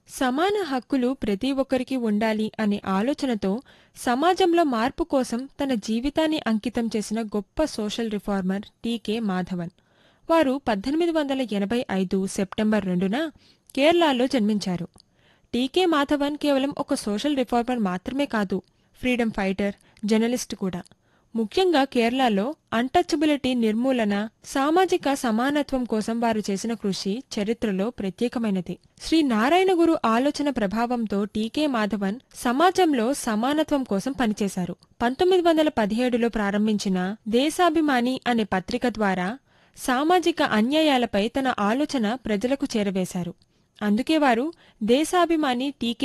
సమాన హక్కులు ప్రతి ఒక్కరికి ఉండాలి అనే ఆలోచనతో సమాజంలో మార్పు కోసం తన జీవితాన్ని అంకితం చేసిన గొప్ప సోషల్ రిఫార్మర్ టీకే మాధవన్ వారు పద్దెనిమిది వందల ఎనభై ఐదు సెప్టెంబర్ రెండున కేరళలో జన్మించారు టీకే మాధవన్ కేవలం ఒక సోషల్ రిఫార్మర్ మాత్రమే కాదు ఫ్రీడమ్ ఫైటర్ జర్నలిస్ట్ కూడా ముఖ్యంగా కేరళలో అన్టచబిలిటీ నిర్మూలన సామాజిక సమానత్వం కోసం వారు చేసిన కృషి చరిత్రలో ప్రత్యేకమైనది శ్రీ నారాయణ గురు ఆలోచన ప్రభావంతో టీకే మాధవన్ సమాజంలో సమానత్వం కోసం పనిచేశారు పంతొమ్మిది వందల పదిహేడులో ప్రారంభించిన దేశాభిమాని అనే పత్రిక ద్వారా సామాజిక అన్యాయాలపై తన ఆలోచన ప్రజలకు చేరవేశారు అందుకే వారు దేశాభిమాని టీకే